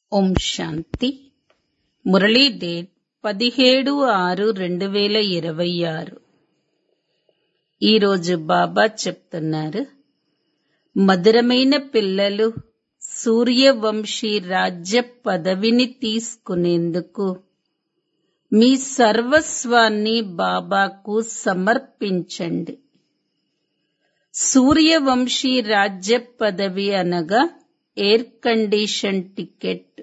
ఓం శాంతి Murali date పదిహేడు ఆరు రెండు వేల ఇరవై ఆరు ఈరోజు బాబా చెప్తున్నారు మధురమైన పిల్లలు సూర్యవంశీ రాజ్య పదవిని తీసుకునేందుకు మీ సర్వస్వాన్ని బాబాకు సమర్పించండి సూర్యవంశీ రాజ్య పదవి అనగా ఎయిర్ కండిషన్ టికెట్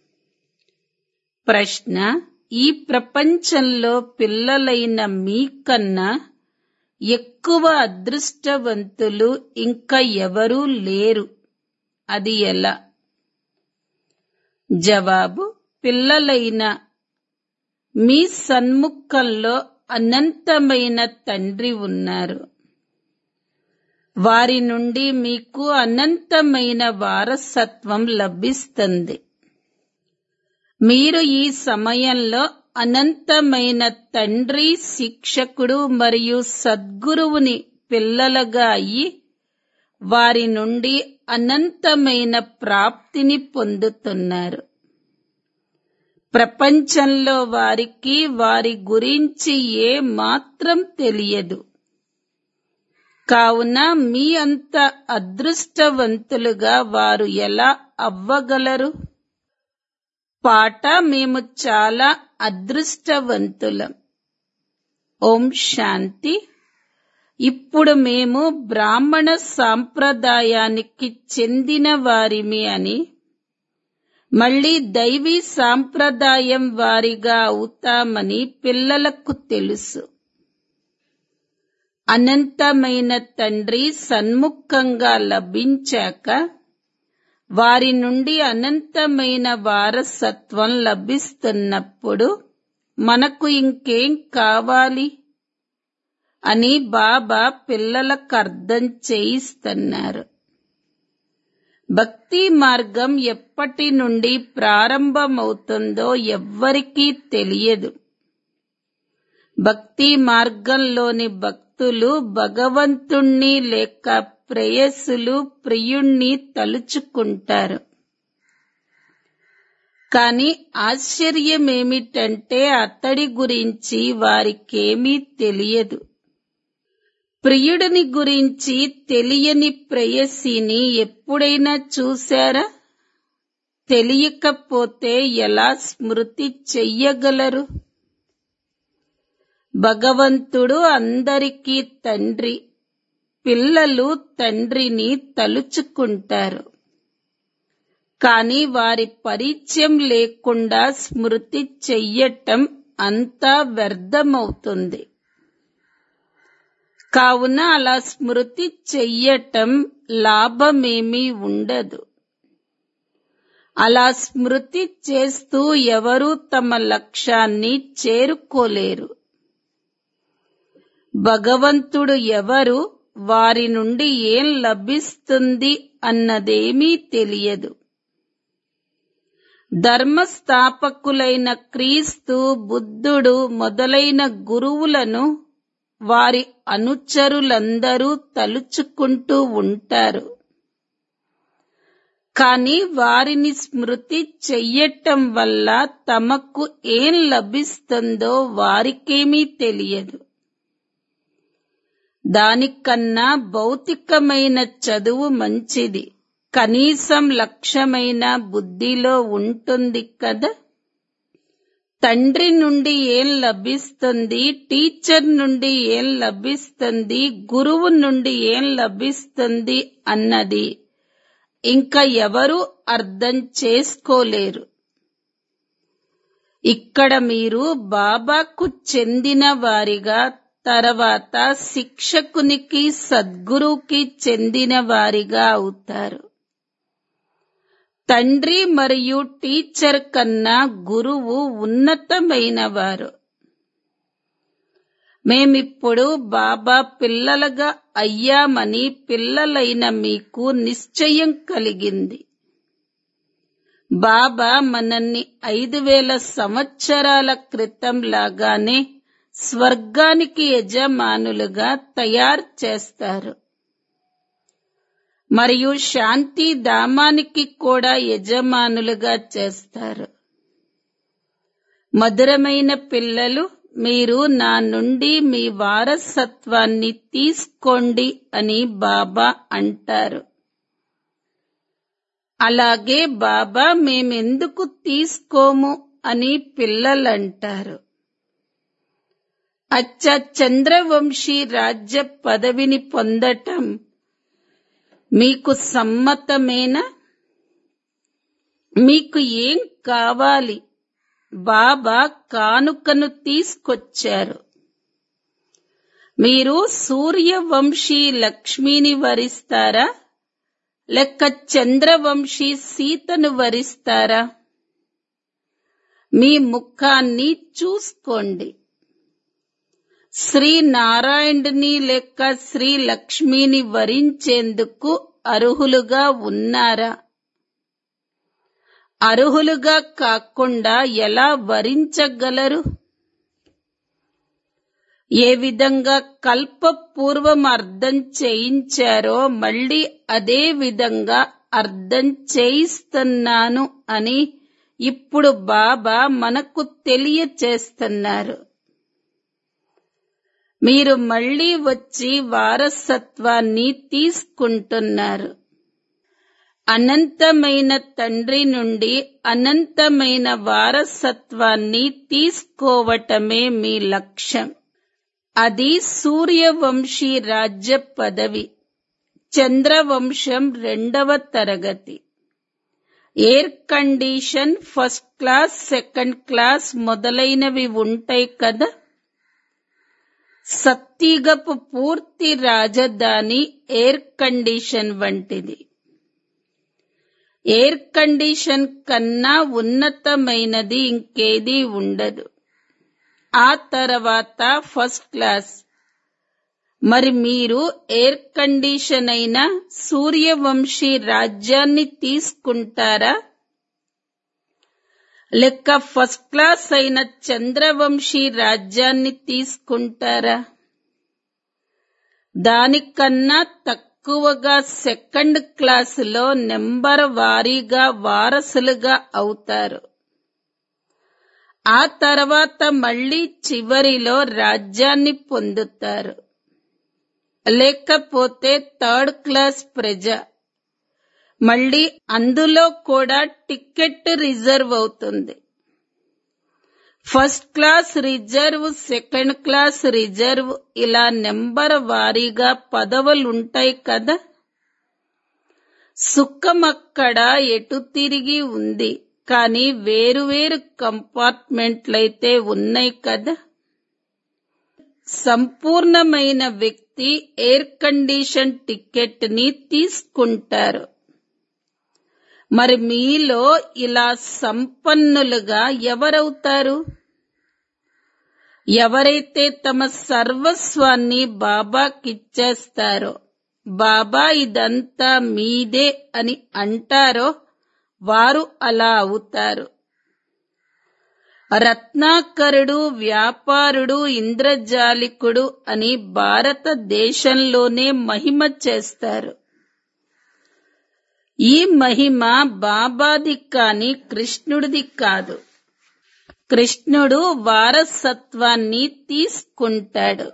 ప్రశ్న ఈ ప్రపంచంలో పిల్లలైన మీకన్నా ఎక్కువ అదృష్టవంతులు ఇంకా ఎవరూ లేరు అది ఎలా జవాబు పిల్లలైన మీ సన్ముఖంలో అనంతమైన తండ్రి ఉన్నారు వారి నుండి మీకు అనంతమైన వారసత్వం లభిస్తుంది మీరు ఈ సమయంలో అనంతమైన తండ్రి శిక్షకుడు మరియు సద్గురువుని పిల్లలుగా అయి వారి నుండి అనంతమైన ప్రాప్తిని పొందుతున్నారు ప్రపంచంలో వారికి వారి గురించి ఏ మాత్రం తెలియదు కావున మీ అంత అదృష్టవంతులుగా వారు ఎలా అవ్వగలరు పాట మేము చాలా అదృష్టవంతులం ఓం శాంతి ఇప్పుడు మేము బ్రాహ్మణ సాంప్రదాయానికి చెందిన వారిమి అని మళ్ళీ దైవీ సాంప్రదాయం వారిగా అవుతామని పిల్లలకు తెలుసు అనంతమైన తండ్రి సన్ముఖంగా లభించాక వారి నుండి అనంతమైన వారసత్వం లభిస్తున్నప్పుడు మనకు ఇంకేం కావాలి అని బాబా పిల్లలకు అర్థం చేయిస్తున్నారు భక్తి మార్గం ఎప్పటి నుండి ప్రారంభమవుతుందో ఎవ్వరికీ తెలియదు భక్తి మార్గంలోని భక్తులు భగవంతుణ్ణి లేక ప్రేయసులు ప్రియుణ్ణి తలుచుకుంటారు కాని ఆశ్చర్యమేమిటంటే అతడి గురించి వారికేమీ తెలియదు ప్రియుడిని గురించి తెలియని ప్రేయసిని ఎప్పుడైనా చూశారా తెలియకపోతే ఎలా స్మృతి చెయ్యగలరు భగవంతుడు అందరికీ తండ్రి పిల్లలు తండ్రిని తలుచుకుంటారు కాని వారి పరిచయం లేకుండా స్మృతి చెయ్యటం అంతా వ్యర్థమవుతుంది కావున అలా స్మృతి చెయ్యటం లాభమేమీ ఉండదు అలా స్మృతి చేస్తూ ఎవరూ తమ లక్ష్యాన్ని చేరుకోలేరు భగవంతుడు ఎవరు వారి నుండి ఏం లభిస్తుంది అన్నదేమీ తెలియదు ధర్మస్థాపకులైన క్రీస్తు బుద్ధుడు మొదలైన గురువులను వారి అనుచరులందరూ తలుచుకుంటూ ఉంటారు కాని వారిని స్మృతి చెయ్యటం వల్ల తమకు ఏం లభిస్తుందో వారికేమీ తెలియదు దానికన్నా భౌతికమైన చదువు మంచిది కనీసం లక్ష్యమైన బుద్ధిలో ఉంటుంది కదా తండ్రి నుండి ఏం లభిస్తుంది టీచర్ నుండి ఏం లభిస్తుంది గురువు నుండి ఏం లభిస్తుంది అన్నది ఇంకా ఎవరు అర్థం చేసుకోలేరు ఇక్కడ మీరు బాబాకు చెందిన వారిగా తర్వాత శిక్షకునికి సద్గురువుకి చెందిన వారిగా అవుతారు తండ్రి మరియు టీచర్ కన్నా గురువు ఉన్నతమైన వారు మేమిప్పుడు బాబా పిల్లలుగా అయ్యామని పిల్లలైన మీకు నిశ్చయం కలిగింది బాబా మనల్ని ఐదు వేల సంవత్సరాల క్రితం లాగానే స్వర్గానికి యజమానులుగా తయారు చేస్తారు మరియు శాంతి ధామానికి కూడా యజమానులుగా చేస్తారు మధురమైన పిల్లలు మీరు నా నుండి మీ వారసత్వాన్ని తీసుకోండి అని బాబా అంటారు అలాగే బాబా మేమెందుకు తీసుకోము అని పిల్లలంటారు అచ్చ చంద్రవంశీ రాజ్య పదవిని పొందటం మీకు సమ్మతమేనా మీకు ఏం కావాలి బాబా కానుకను తీసుకొచ్చారు మీరు సూర్యవంశీ లక్ష్మిని వరిస్తారా లెక్క చంద్రవంశీ సీతను వరిస్తారా మీ ముఖాన్ని చూసుకోండి శ్రీ నారాయణుని లెక్క శ్రీ లక్ష్మిని వరించేందుకు అర్హులుగా ఉన్నారా అర్హులుగా కాకుండా ఎలా వరించగలరు ఏ విధంగా కల్పపూర్వం అర్థం చేయించారో మళ్ళీ అదే విధంగా అర్థం చేయిస్తున్నాను అని ఇప్పుడు బాబా మనకు తెలియచేస్తున్నారు మీరు మళ్ళీ వచ్చి వారసత్వాన్ని తీసుకుంటున్నారు అనంతమైన తండ్రి నుండి అనంతమైన వారసత్వాన్ని తీసుకోవటమే మీ లక్ష్యం అది సూర్యవంశీ రాజ్య పదవి చంద్రవంశం రెండవ తరగతి air condition first class second class మొదలైనవి ఉంటాయి కదా సత్తిగపు పూర్తి రాజధాని ఎయిర్ కండిషన్ వంటిది ఎయిర్ కండిషన్ కన్నా ఉన్నతమైనది ఇంకేదీ ఉండదు ఆ తర్వాత ఫస్ట్ క్లాస్ మరి మీరు ఎయిర్ కండిషన్ అయిన సూర్యవంశీ రాజ్యాన్ని తీసుకుంటారా లెక్క ఫస్ట్ క్లాస్ అయిన చంద్రవంశీ రాజ్యాన్ని తీసుకుంటారా దానికన్నా తక్కువగా సెకండ్ క్లాసులో నెంబర్ వారీగా వారసులుగా అవుతారు ఆ తర్వాత మళ్ళీ చివరిలో రాజ్యాన్ని పొందుతారు లేకపోతే థర్డ్ క్లాస్ ప్రజ మళ్ళీ అందులో కూడా టికెట్ రిజర్వ్ అవుతుంది first class reserve second class reserve ఇలా నెంబర్ వారీగా పదవులుంటాయి కదా సుఖం అక్కడ ఎటు తిరిగి ఉంది కానీ వేరువేరు కంపార్ట్మెంట్లయితే ఉన్నాయి కదా సంపూర్ణమైన వ్యక్తి ఎయిర్ కండిషన్ టికెట్ ని తీసుకుంటారు మరి మీలో ఇలా సంపన్నులుగా ఎవరవుతారు ఎవరైతే తమ సర్వస్వాన్ని బాబాకిచ్చేస్తారో బాబా ఇదంతా మీదే అని అంటారో వారు అలా అవుతారు రత్నాకరుడు వ్యాపారుడు ఇంద్రజాలికుడు అని భారతదేశంలోనే మహిమ చేస్తారు ఈ మహిమ బాబాది కాని కృష్ణుడిది కాదు కృష్ణుడు వారసత్వాన్ని తీసుకుంటాడు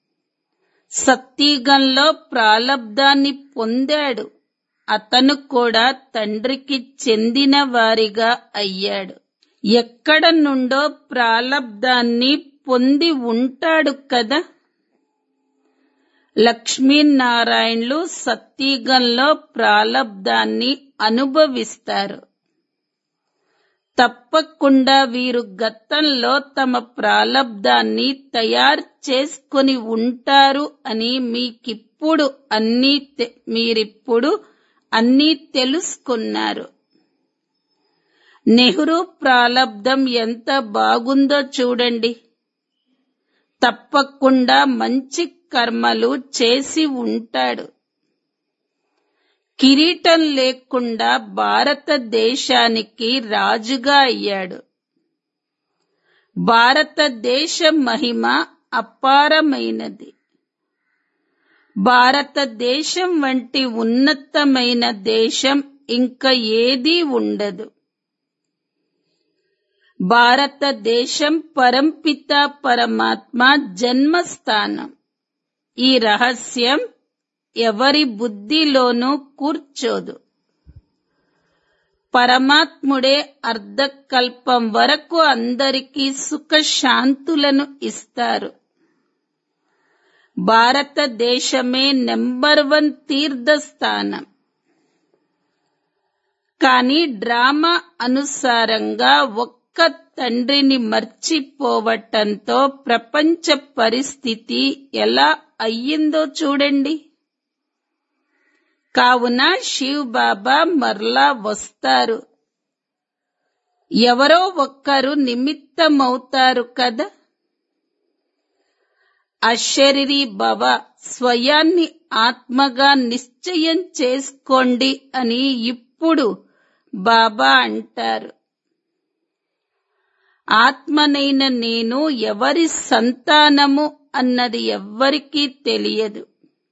సత్యగంలో ప్రాలబ్ధాన్ని పొందాడు అతను కూడా తండ్రికి చెందిన వారిగా అయ్యాడు ఎక్కడ నుండో ప్రాలబ్ధాన్ని పొంది ఉంటాడు కదా లక్ష్మీనారాయణులు సత్యగంలో ప్రాలబ్ధాన్ని అనుభవిస్తారు తప్పకుండా వీరు గతంలో తమ ప్రాలబ్ధాన్ని తయారు చేసుకొని ఉంటారు అని మీకిప్పుడు అన్నీ తె- మీరిప్పుడు అన్నీ తెలుసుకున్నారు నెహ్రూ ప్రాలబ్ధం ఎంత బాగుందో చూడండి తప్పకుండా మంచి కర్మలు చేసి ఉంటాడు కిరీటం లేకుండా భారతదేశానికి రాజుగా అయ్యాడు భారతదేశ మహిమ అపారమైనది భారతదేశం వంటి ఉన్నతమైన దేశం ఇంకా ఏదీ ఉండదు భారతదేశం పరంపిత పరమాత్మ జన్మస్థానం ఈ రహస్యం ఎవరి బుద్ధిలోనూ కూర్చోదు పరమాత్ముడే అర్ధకల్పం వరకు అందరికీ సుఖశాంతులను ఇస్తారు భారతదేశమే నెంబర్ వన్ తీర్థస్థానం కానీ డ్రామా అనుసారంగా ఒక్క తండ్రిని మర్చిపోవటంతో ప్రపంచ పరిస్థితి ఎలా అయ్యిందో చూడండి కావున శివ్ బాబా మరలా వస్తారు ఎవరో ఒక్కరు నిమిత్తమవుతారు కదా అశరీరి భవ స్వయాన్ని ఆత్మగా నిశ్చయం చేసుకోండి అని ఇప్పుడు బాబా అంటారు ఆత్మనైన నేను ఎవరి సంతానము అన్నది ఎవ్వరికీ తెలియదు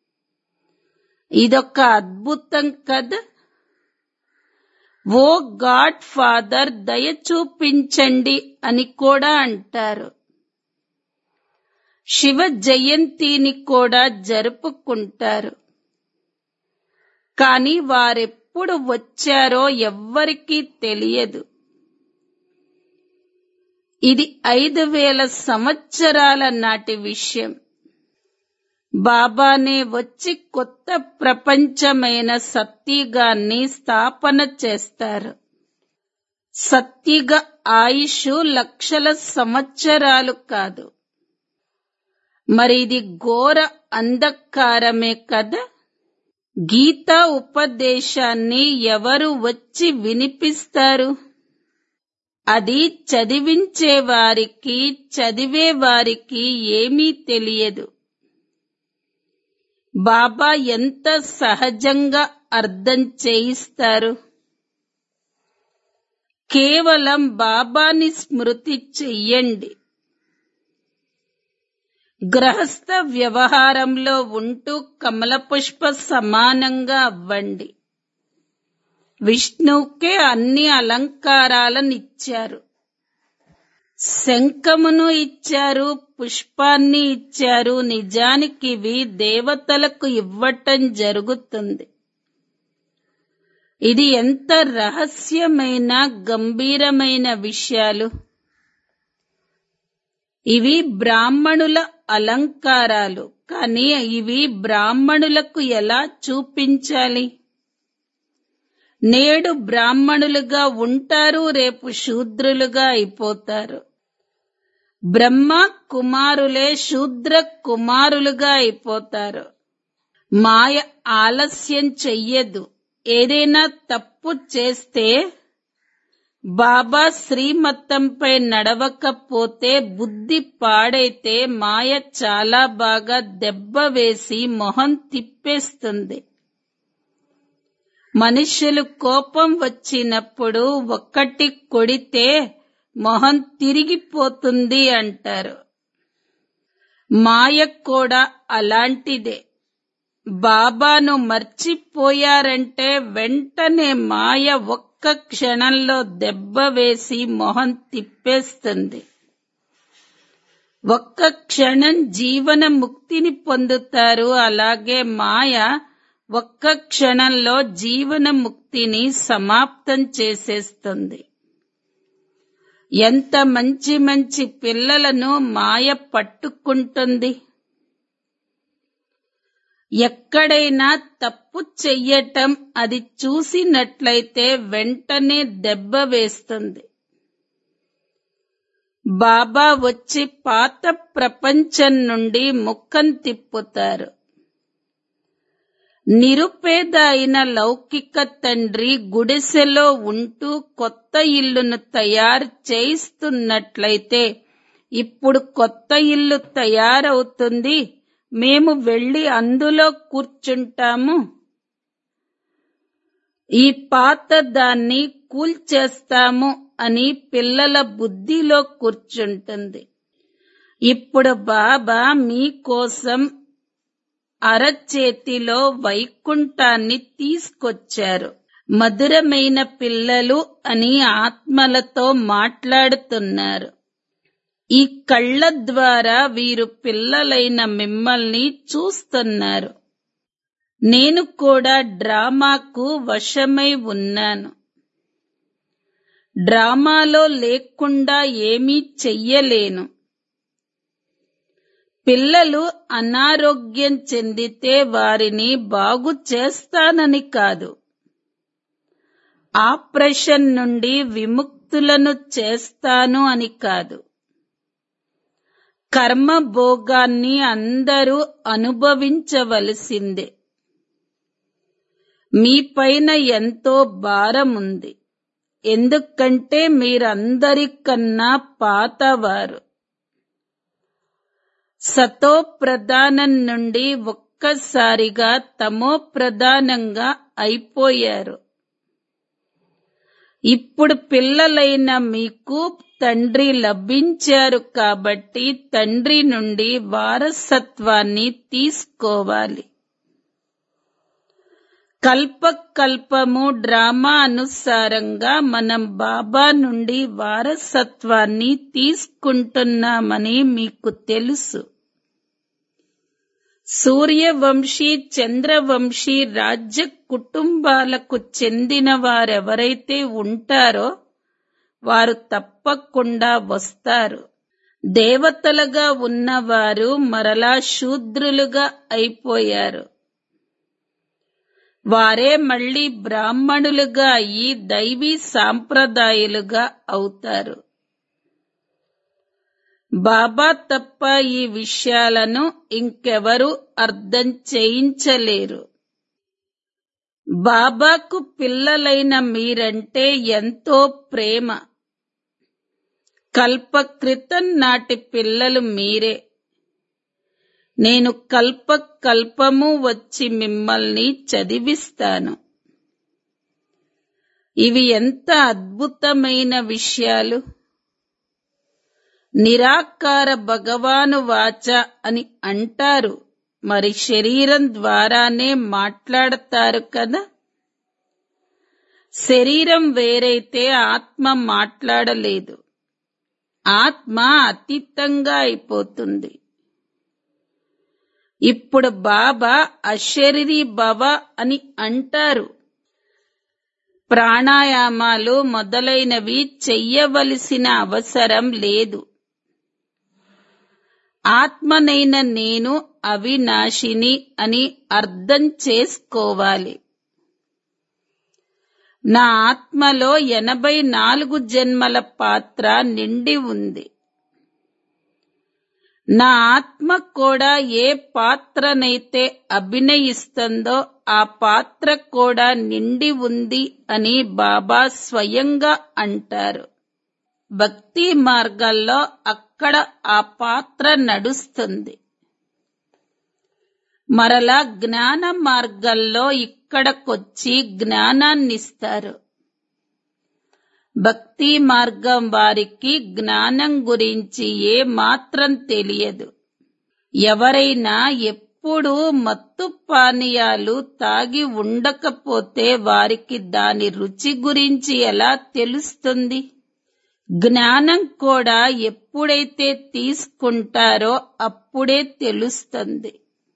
ఇదొక అద్భుతం కదా ఓ గాడ్ ఫాదర్ దయ చూపించండి అని కూడా అంటారు శివ జయంతిని కూడా జరుపుకుంటారు కాని వారెప్పుడు వచ్చారో ఎవ్వరికీ తెలియదు ఇది ఐదు వేల సంవత్సరాల నాటి విషయం బాబానే వచ్చి కొత్త ప్రపంచమైన సత్యగాన్ని స్థాపన చేస్తారు సత్యగ ఆయుష్ లక్షల సంవత్సరాలు కాదు మరి ఇది ఘోర అంధకారమే కదా గీతా ఉపదేశాన్ని ఎవరు వచ్చి వినిపిస్తారు అది చదివించే వారికి చదివే వారికి ఏమీ తెలియదు బాబా ఎంత సహజంగా అర్థం చేయిస్తారు కేవలం బాబాని స్మృతి చెయ్యండి గ్రహస్థ వ్యవహారంలో ఉంటూ కమల పుష్ప సమానంగా అవ్వండి విష్ణువుకే అన్ని అలంకారాలను ఇచ్చారు శంఖమును ఇచ్చారు పుష్పాన్ని ఇచ్చారు నిజానికి ఇవి దేవతలకు ఇవ్వటం జరుగుతుంది ఇది ఎంత రహస్యమైన గంభీరమైన విషయాలు ఇవి బ్రాహ్మణుల అలంకారాలు కానీ ఇవి బ్రాహ్మణులకు ఎలా చూపించాలి నేడు బ్రాహ్మణులుగా ఉంటారు రేపు శూద్రులుగా అయిపోతారు బ్రహ్మ కుమారులే శూద్ర కుమారులుగా అయిపోతారు మాయ ఆలస్యం చెయ్యదు ఏదైనా తప్పు చేస్తే బాబా శ్రీమతంపై నడవకపోతే బుద్ధి పాడైతే మాయ చాలా బాగా దెబ్బ వేసి మొహం తిప్పేస్తుంది మనుషులు కోపం వచ్చినప్పుడు ఒక్కటి కొడితే మొహం తిరిగిపోతుంది అంటారు మాయ కూడా అలాంటిదే బాబాను మర్చిపోయారంటే వెంటనే మాయ ఒక్క క్షణంలో దెబ్బ వేసి మొహం తిప్పేస్తుంది ఒక్క క్షణం జీవన ముక్తిని పొందుతారు అలాగే మాయ ఒక్క క్షణంలో జీవన ముక్తిని సమాప్తం చేసేస్తుంది ఎంత మంచి మంచి పిల్లలను మాయ పట్టుకుంటుంది ఎక్కడైనా తప్పు చెయ్యటం అది చూసినట్లయితే వెంటనే దెబ్బ వేస్తుంది బాబా వచ్చి పాత ప్రపంచం నుండి ముఖం తిప్పుతారు నిరుపేద అయిన లౌకిక తండ్రి గుడిసెలో ఉంటూ కొత్త ఇల్లును తయారు చేయిస్తున్నట్లయితే ఇప్పుడు కొత్త ఇల్లు తయారవుతుంది మేము వెళ్లి అందులో కూర్చుంటాము ఈ పాత దాన్ని కూల్చేస్తాము అని పిల్లల బుద్ధిలో కూర్చుంటుంది ఇప్పుడు బాబా మీకోసం అరచేతిలో వైకుంఠాన్ని తీసుకొచ్చారు మధురమైన పిల్లలు అని ఆత్మలతో మాట్లాడుతున్నారు ఈ కళ్ళ ద్వారా వీరు పిల్లలైన మిమ్మల్ని చూస్తున్నారు నేను కూడా డ్రామాకు వశమై ఉన్నాను డ్రామాలో లేకుండా ఏమీ చెయ్యలేను పిల్లలు అనారోగ్యం చెందితే వారిని బాగు చేస్తానని కాదు ఆపరేషన్ నుండి విముక్తులను చేస్తాను అని కాదు కర్మ భోగాన్ని అందరూ అనుభవించవలసిందే మీపైన ఎంతో భారం ఉంది ఎందుకంటే మీరందరికన్నా పాతవారు సతో ప్రధానం నుండి ఒక్కసారిగా తమో ప్రధానంగా అయిపోయారు ఇప్పుడు పిల్లలైన మీకు తండ్రి లభించారు కాబట్టి తండ్రి నుండి వారసత్వాన్ని తీసుకోవాలి కల్పకల్పము డ్రామా అనుసారంగా మనం బాబా నుండి వారసత్వాన్ని తీసుకుంటున్నామని మీకు తెలుసు సూర్యవంశీ చంద్రవంశీ రాజ్య కుటుంబాలకు చెందిన వారెవరైతే ఉంటారో వారు తప్పకుండా వస్తారు దేవతలుగా ఉన్నవారు మరలా శూద్రులుగా అయిపోయారు వారే మళ్ళీ బ్రాహ్మణులుగా అయి దైవీ సాంప్రదాయులుగా అవుతారు బాబా తప్ప ఈ విషయాలను ఇంకెవరూ అర్థం చేయించలేరు బాబాకు పిల్లలైన మీరంటే ఎంతో ప్రేమ కల్పకృతం నాటి పిల్లలు మీరే నేను కల్ప కల్పము వచ్చి మిమ్మల్ని చదివిస్తాను ఇవి ఎంత అద్భుతమైన విషయాలు నిరాకార భగవాను వాచ అని అంటారు మరి శరీరం ద్వారానే మాట్లాడతారు కదా శరీరం వేరైతే ఆత్మ మాట్లాడలేదు ఆత్మ అతీతంగా అయిపోతుంది ఇప్పుడు బాబా అశరీరి భవ అని అంటారు ప్రాణాయామాలు మొదలైనవి చెయ్యవలసిన అవసరం లేదు ఆత్మనైన నేను అవినాశిని అని అర్థం చేసుకోవాలి నా ఆత్మలో ఎనభై నాలుగు జన్మల పాత్ర నిండి ఉంది నా ఆత్మ కూడా ఏ పాత్రనైతే అభినయిస్తుందో ఆ పాత్ర కూడా నిండి ఉంది అని బాబా స్వయంగా అంటారు భక్తి మార్గాల్లో అక్కడ ఆ పాత్ర నడుస్తుంది మరలా జ్ఞాన మార్గంలో ఇక్కడకొచ్చి జ్ఞానాన్నిస్తారు భక్తి మార్గం వారికి జ్ఞానం గురించి ఏ మాత్రం తెలియదు ఎవరైనా ఎప్పుడూ మత్తు పానీయాలు తాగి ఉండకపోతే వారికి దాని రుచి గురించి ఎలా తెలుస్తుంది జ్ఞానం కూడా ఎప్పుడైతే తీసుకుంటారో అప్పుడే తెలుస్తుంది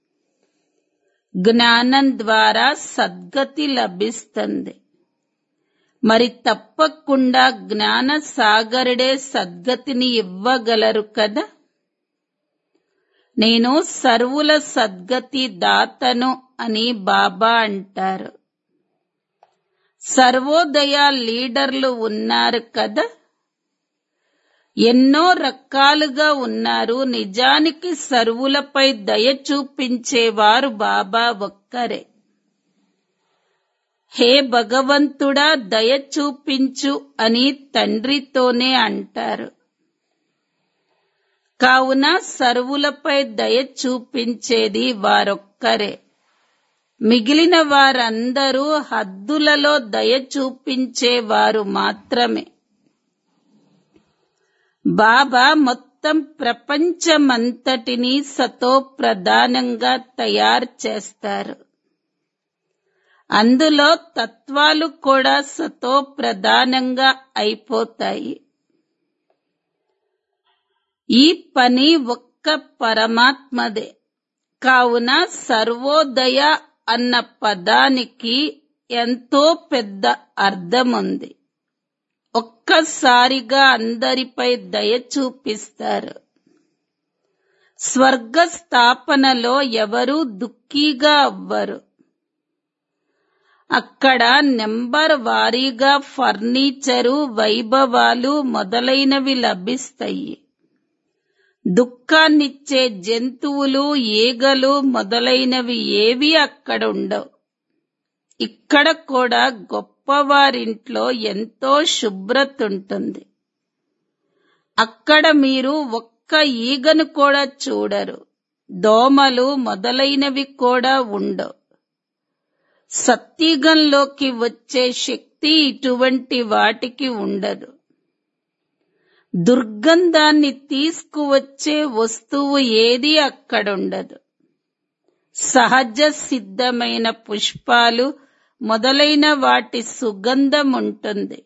జ్ఞానం ద్వారా సద్గతి లభిస్తుంది మరి తప్పకుండా జ్ఞాన సాగరుడే సద్గతిని ఇవ్వగలరు కదా నేను సర్వుల సద్గతి దాతను అని బాబా అంటారు సర్వోదయ లీడర్లు ఉన్నారు కదా ఎన్నో రకాలుగా ఉన్నారు నిజానికి సర్వులపై దయ చూపించేవారు బాబా ఒక్కరే హే భగవంతుడా దయ చూపించు అని తండ్రితోనే అంటారు కావున సర్వులపై దయ చూపించేది వారొక్కరే మిగిలిన వారందరూ హద్దులలో దయ చూపించేవారు మాత్రమే బాబా మొత్తం మొత్తం ప్రపంచమంతటిని సతో ప్రధానంగా తయారు చేస్తారు అందులో తత్వాలు కూడా సతో ప్రధానంగా అయిపోతాయి ఈ పని ఒక్క పరమాత్మదే కావున సర్వోదయ అన్న పదానికి ఎంతో పెద్ద అర్థముంది ఒక్కసారిగా అందరిపై దయ చూపిస్తారు స్వర్గ స్థాపనలో ఎవరూ దుఃఖీగా అవ్వరు అక్కడ నెంబర్ వారీగా ఫర్నిచరు వైభవాలు మొదలైనవి లభిస్తాయి దుఃఖాన్నిచ్చే జంతువులు ఈగలు మొదలైనవి ఏవి అక్కడ ఉండవు ఇక్కడ కూడా గొప్పవారింట్లో ఎంతో శుభ్రత ఉంటుంది అక్కడ మీరు ఒక్క ఈగను కూడా చూడరు దోమలు మొదలైనవి కూడా ఉండవు సత్యుగంలోకి వచ్చే శక్తి ఇటువంటి వాటికి ఉండదు దుర్గంధాన్ని తీసుకువచ్చే వస్తువు ఏది అక్కడుండదు సహజ సిద్ధమైన పుష్పాలు మొదలైన వాటి సుగంధం ఉంటుంది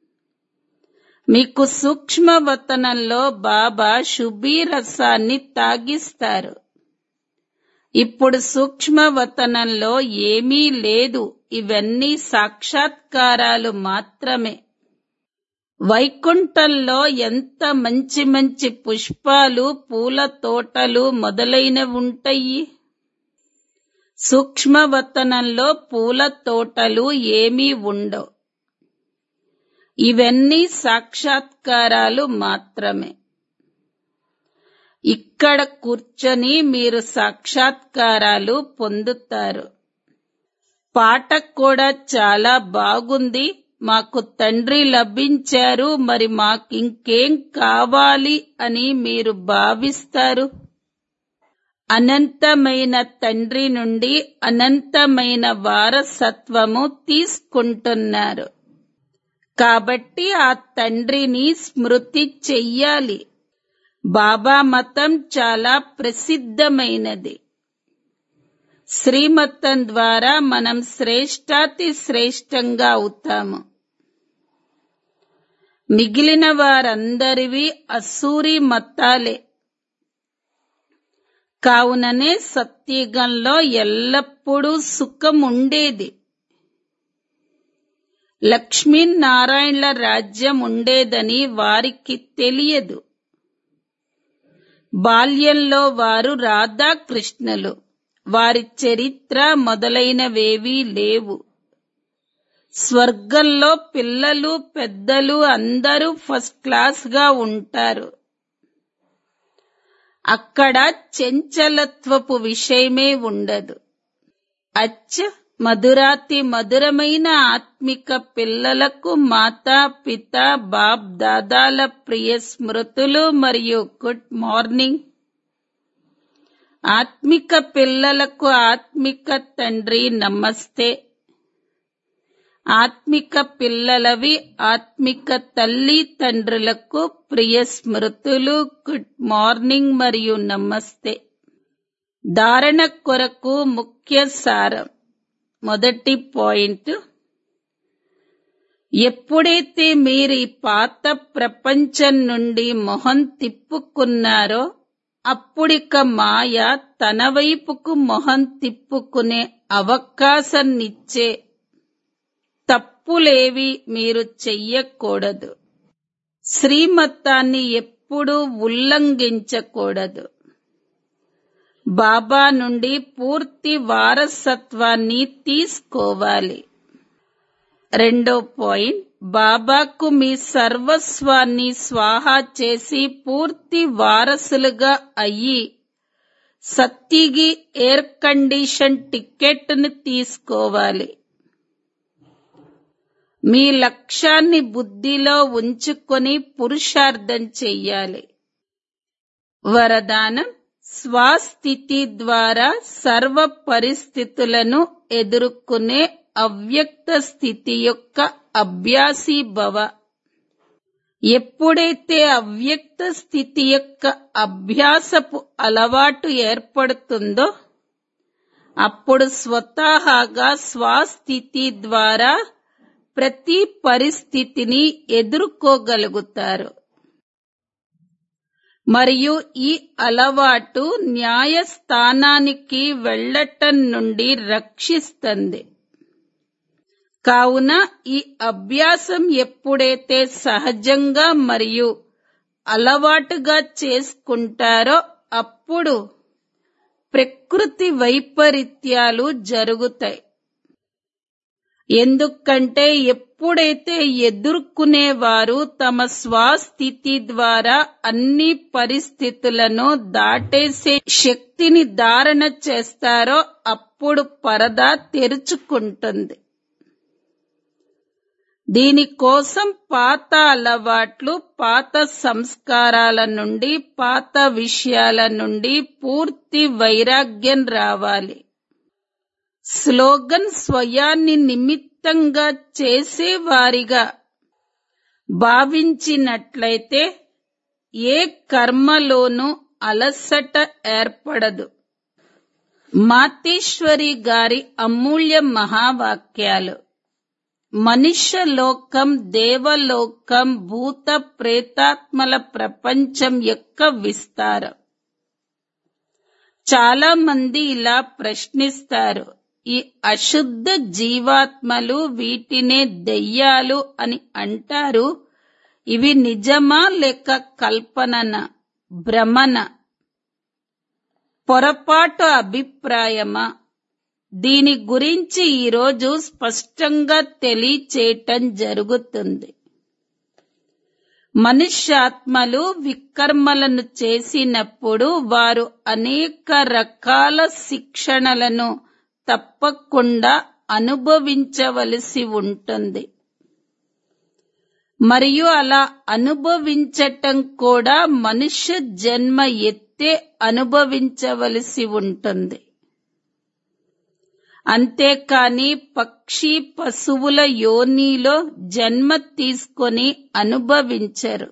మీకు సూక్ష్మవతనంలో బాబా శుభీ రసాన్ని తాగిస్తారు ఇప్పుడు సూక్ష్మవతనంలో ఏమీ లేదు ఇవన్నీ సాక్షాత్కారాలు మాత్రమే వైకుంఠంలో ఎంత మంచి మంచి పుష్పాలు పూల తోటలు మొదలైనవి ఉంటాయి సూక్ష్మవతనంలో పూల తోటలు ఏమీ ఉండవు ఇవన్నీ సాక్షాత్కారాలు మాత్రమే ఇక్కడ కూర్చొని మీరు సాక్షాత్కారాలు పొందుతారు పాట కూడా చాలా బాగుంది మాకు తండ్రి లభించారు మరి మాకింకేం కావాలి అని మీరు భావిస్తారు అనంతమైన తండ్రి నుండి అనంతమైన వారసత్వము తీసుకుంటున్నారు కాబట్టి ఆ తండ్రిని స్మృతి చెయ్యాలి బాబా మతం చాలా ప్రసిద్ధమైనది శ్రీమతం ద్వారా మనం శ్రేష్టాతి శ్రేష్టంగా అవుతాము మిగిలిన వారందరివి అసూరి మతాలే కావుననే సత్యుగంలో ఎల్లప్పుడూ సుఖం ఉండేది లక్ష్మీనారాయణల రాజ్యం ఉండేదని వారికి తెలియదు బాల్యంలో వారు రాధాకృష్ణులు వారి చరిత్ర మొదలైనవేవీ లేవు స్వర్గంలో పిల్లలు పెద్దలు అందరూ ఫస్ట్ క్లాస్ గా ఉంటారు అక్కడ చెంచలత్వపు విషయమే ఉండదు అచ్చ మధురాతి మధురమైన ఆత్మిక పిల్లలకు మాతా పిత బాప్ దాదాల ప్రియ స్మృతులు మరియు గుడ్ మార్నింగ్ ఆత్మిక పిల్లలకు ఆత్మిక తండ్రి నమస్తే ఆత్మిక పిల్లలవి ఆత్మిక తల్లి తండ్రులకు ప్రియ స్మృతులు గుడ్ మార్నింగ్ మరియు నమస్తే ధారణ కొరకు ముఖ్య సారం మొదటి పాయింట్ ఎప్పుడైతే మీరు ఈ పాత ప్రపంచం నుండి మొహం తిప్పుకున్నారో అప్పుడిక మాయ తన వైపుకు మొహం తిప్పుకునే అవకాశాన్నిచ్చే తప్పులేవి మీరు చెయ్యకూడదు శ్రీమతాన్ని ఎప్పుడూ ఉల్లంఘించకూడదు బాబా నుండి పూర్తి వారసత్వాన్ని తీసుకోవాలి రెండో పాయింట్ బాబాకు మీ సర్వస్వాన్ని స్వాహా చేసి పూర్తి వారసులుగా అయ్యి సత్తిగి ఎయిర్ కండిషన్ టికెట్ను తీసుకోవాలి మీ లక్ష్యాన్ని బుద్ధిలో ఉంచుకొని పురుషార్థం చెయ్యాలి వరదానం స్వస్థితి ద్వారా సర్వ పరిస్థితులను ఎదుర్కొనే అవ్యక్త స్థితి యొక్క అభ్యాసీ భవ ఎప్పుడైతే అవ్యక్త స్థితి యొక్క అభ్యాసపు అలవాటు ఏర్పడుతుందో అప్పుడు స్వతహాగా స్వస్థితి ద్వారా ప్రతి పరిస్థితిని ఎదుర్కోగలుగుతారు మరియు ఈ అలవాటు న్యాయస్థానానికి వెళ్ళటం నుండి రక్షిస్తుంది కావున ఈ అభ్యాసం ఎప్పుడైతే సహజంగా మరియు అలవాటుగా చేసుకుంటారో అప్పుడు ప్రకృతి వైపరీత్యాలు జరుగుతాయి ఎందుకంటే ఎప్పుడైతే ఎదుర్కొనేవారు తమ స్వస్థితి ద్వారా అన్ని పరిస్థితులను దాటేసే శక్తిని ధారణ చేస్తారో అప్పుడు పరదా తెరుచుకుంటుంది దీనికోసం పాత అలవాట్లు పాత సంస్కారాల నుండి పాత విషయాల నుండి పూర్తి వైరాగ్యం రావాలి స్లోగన్ స్వయాన్ని నిమిత్తంగా చేసేవారిగా భావించినట్లయితే ఏ కర్మలోనూ అలసట ఏర్పడదు మాతేశ్వరి గారి అమూల్య మహావాక్యాలు మనుష్య లోకం దేవలోకం భూత ప్రేతాత్మల ప్రపంచం యొక్క విస్తారం చాలా మంది ఇలా ప్రశ్నిస్తారు ఈ అశుద్ధ జీవాత్మలు వీటినే దెయ్యాలు అని అంటారు ఇవి నిజమా లేక కల్పనన భ్రమణ పొరపాటు అభిప్రాయమా దీని గురించి ఈరోజు స్పష్టంగా తెలియచేయటం జరుగుతుంది మనుష్యాత్మలు వికర్మలను చేసినప్పుడు వారు అనేక రకాల శిక్షణలను తప్పకుండా అనుభవించవలసి ఉంటుంది మరియు అలా అనుభవించటం కూడా మనుష్య జన్మ ఎత్తే అనుభవించవలసి ఉంటుంది అంతేకాని పక్షి పశువుల యోనిలో జన్మ తీసుకొని అనుభవించరు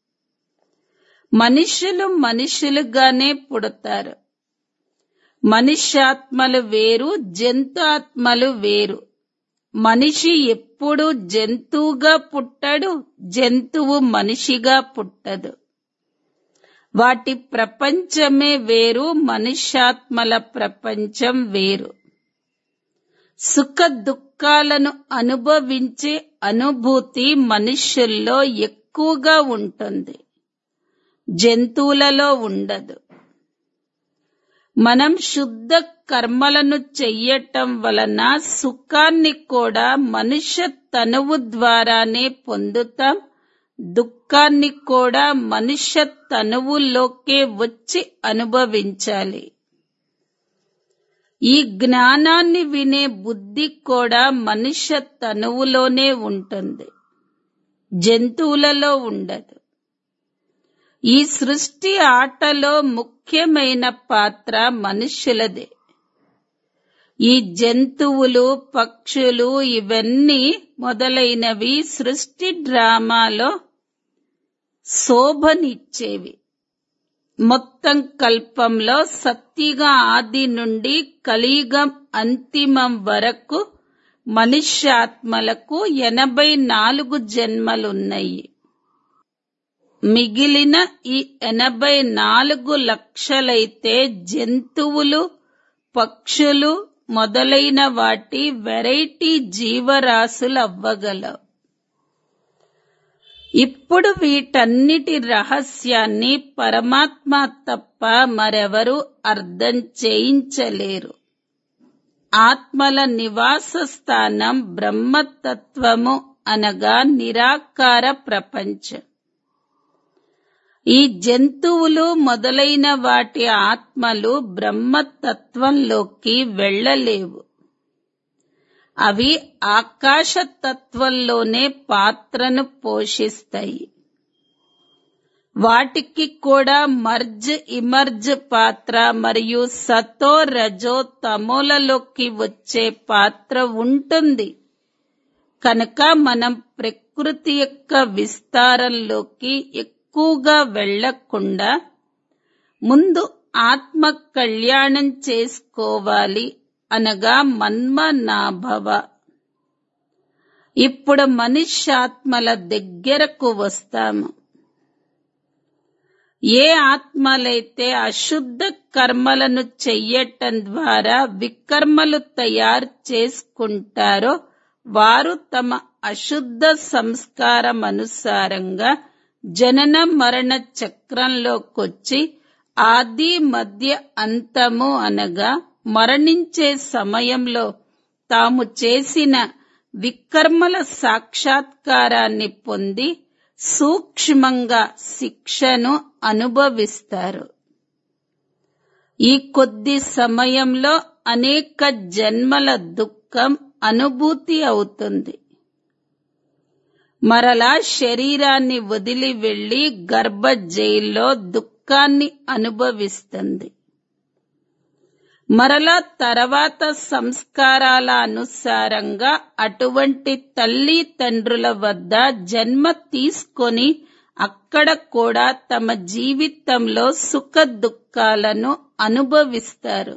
మనుషులు మనుషులుగానే పుడతారు మనుష్యాత్మలు వేరు జంతు ఆత్మలు వేరు మనిషి ఎప్పుడు జంతువుగా పుట్టడు జంతువు మనిషిగా పుట్టదు వాటి ప్రపంచమే వేరు మనుష్యాత్మల ప్రపంచం వేరు సుఖ దుఃఖాలను అనుభవించే అనుభూతి మనుష్యుల్లో ఎక్కువగా ఉంటుంది జంతువులలో ఉండదు మనం శుద్ధ కర్మలను చెయ్యటం వలన సుఖాన్ని కూడా మనుష్య తనువు ద్వారానే పొందుతాం దుఃఖాన్ని కూడా మనుష్య తనువులోకే వచ్చి అనుభవించాలి ఈ జ్ఞానాన్ని వినే బుద్ధి కూడా మనుష్య తనువులోనే ఉంటుంది జంతువులలో ఉండదు ఈ సృష్టి ఆటలో ముఖ్యమైన పాత్ర మనుష్యులదే ఈ జంతువులు పక్షులు ఇవన్నీ మొదలైనవి సృష్టి డ్రామాలో శోభనిచ్చేవి మొత్తం కల్పంలో సత్తిగా ఆది నుండి కలియుగం అంతిమం వరకు మనుష్యాత్మలకు ఎనభై నాలుగు జన్మలున్నాయి మిగిలిన ఈ ఎనభై నాలుగు లక్షలైతే జంతువులు పక్షులు మొదలైన వాటి వెరైటీ జీవరాశులు అవ్వగలవు ఇప్పుడు వీటన్నిటి రహస్యాన్ని పరమాత్మ తప్ప మరెవరూ అర్థం చేయించలేరు ఆత్మల నివాస స్థానం బ్రహ్మతత్వము అనగా నిరాకార ప్రపంచం ఈ జంతువులు మొదలైన వాటి ఆత్మలు బ్రహ్మతత్వంలోకి వెళ్ళలేవు అవి ఆకాశతత్వంలోనే పాత్రను పోషిస్తాయి వాటికి కూడా మర్జ్ ఇమర్జ్ పాత్ర మరియు సతో రజో తమోలలోకి వచ్చే పాత్ర ఉంటుంది కనుక మనం ప్రకృతి ప్రకృతి యొక్క విస్తారంలోకి ఎక్కువగా వెళ్లకుండా ముందు ఆత్మ కళ్యాణం చేసుకోవాలి అనగా మన్మనాభవ ఇప్పుడు మనుష్యాత్మల దగ్గరకు వస్తాము ఏ ఆత్మలైతే అశుద్ధ కర్మలను చెయ్యటం ద్వారా వికర్మలు తయారు చేసుకుంటారో వారు తమ అశుద్ధ సంస్కారం అనుసారంగా జనన మరణ చక్రంలోకొచ్చి ఆది మధ్య అంతము అనగా మరణించే సమయంలో తాము చేసిన వికర్మల సాక్షాత్కారాన్ని పొంది సూక్ష్మంగా శిక్షను అనుభవిస్తారు ఈ కొద్ది సమయంలో అనేక జన్మల దుఃఖం అనుభూతి అవుతుంది మరలా శరీరాన్ని వదిలి వెళ్లి గర్భ జైల్లో దుఃఖాన్ని అనుభవిస్తుంది మరలా తర్వాత సంస్కారాల అనుసారంగా అటువంటి తల్లి తండ్రుల వద్ద జన్మ తీసుకొని అక్కడ కూడా తమ జీవితంలో సుఖ దుఃఖాలను అనుభవిస్తారు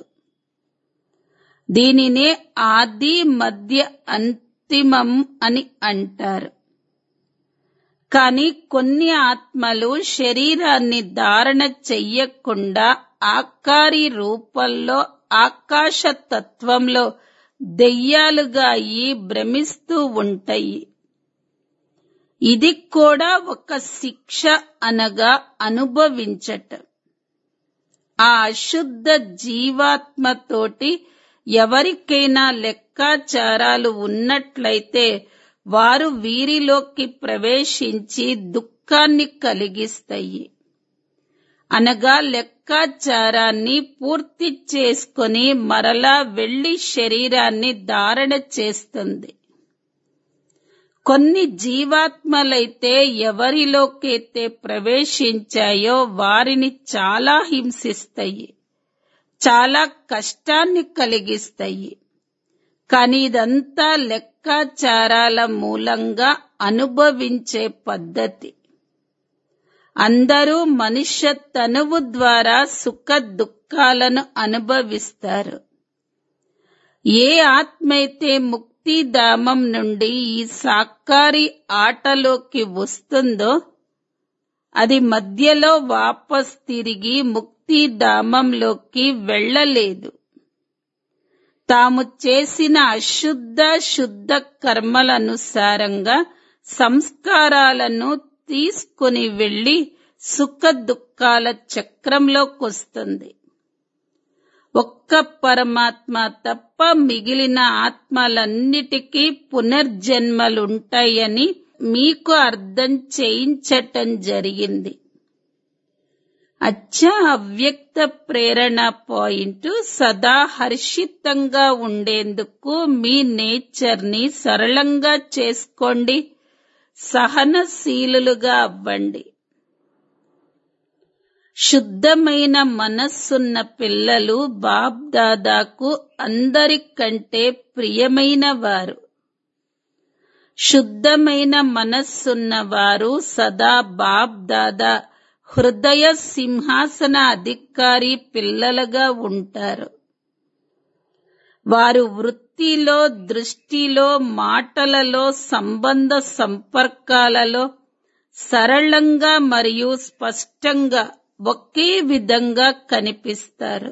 దీనినే ఆది మధ్య అంతిమం అని అంటారు కానీ కొన్ని ఆత్మలు శరీరాన్ని ధారణ చెయ్యకుండా ఆకారి రూపంలో ఆకాశ తత్వంలో దెయ్యాలుగా అయి భ్రమిస్తూ ఉంటాయి ఇది కూడా ఒక శిక్ష అనగా అనుభవించటం ఆ అశుద్ధ జీవాత్మతోటి ఎవరికైనా లెక్కాచారాలు ఉన్నట్లయితే వారు వీరిలోకి ప్రవేశించి దుఃఖాన్ని కలిగిస్తాయి అనగా లెక్కాచారాన్ని పూర్తి చేసుకొని మరలా వెళ్లి శరీరాన్ని ధారణ చేస్తుంది కొన్ని జీవాత్మలైతే ఎవరిలోకైతే ప్రవేశించాయో వారిని చాలా హింసిస్తాయి చాలా కష్టాన్ని కలిగిస్తాయి కానీ ఇదంతా లెక్కాచారాల మూలంగా అనుభవించే పద్ధతి అందరూ మనుష్య తనువు ద్వారా సుఖ దుఃఖాలను అనుభవిస్తారు ఏ ఆత్మైతే ముక్తిధామం నుండి ఈ సాకారి ఆటలోకి వస్తుందో అది మధ్యలో వాపస్ తిరిగి ముక్తిధామంలోకి వెళ్ళలేదు తాము చేసిన అశుద్ధ శుద్ధ కర్మలనుసారంగా సంస్కారాలను తీసుకుని వెళ్లి సుఖ దుఃఖాల చక్రంలోకొస్తుంది ఒక్క పరమాత్మ తప్ప మిగిలిన ఆత్మలన్నిటికీ పునర్జన్మలుంటాయని మీకు అర్థం చేయించటం జరిగింది అచ్చా అవ్యక్త ప్రేరణ పాయింట్ సదా హర్షితంగా ఉండేందుకు మీ నేచర్ ని సరళంగా చేసుకోండి సహనశీలులుగా అవ్వండి శుద్ధమైన మనస్సున్న పిల్లలు బాబ్ దాదాకు అందరికంటే ప్రియమైన వారు శుద్ధమైన మనస్సున్న వారు సదా బాబ్ దాదా హృదయ సింహాసన అధికారి పిల్లలుగా ఉంటారు వారు వృత్తిలో దృష్టిలో మాటలలో సంబంధ సంపర్కాలలో సరళంగా మరియు స్పష్టంగా ఒకే విధంగా కనిపిస్తారు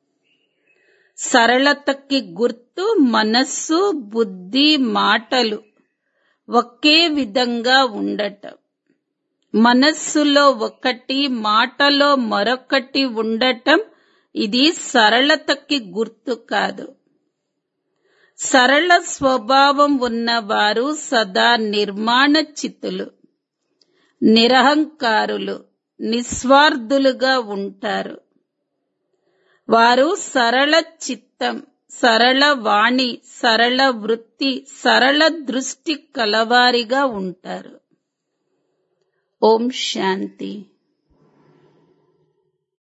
సరళతకి గుర్తు మనస్సు బుద్ధి మాటలు ఒకే విధంగా ఉండటం మనస్సులో ఒకటి మాటలో మరొకటి ఉండటం ఇది సరళతకి గుర్తు కాదు సరళ స్వభావం ఉన్నవారు సదా నిర్మాణ చిత్తులు నిరహంకారులు నిస్వార్థులుగా ఉంటారు వారు సరళ చిత్తం సరళ వాణి సరళ వృత్తి సరళ దృష్టి కలవారిగా ఉంటారు ఓం శాంతి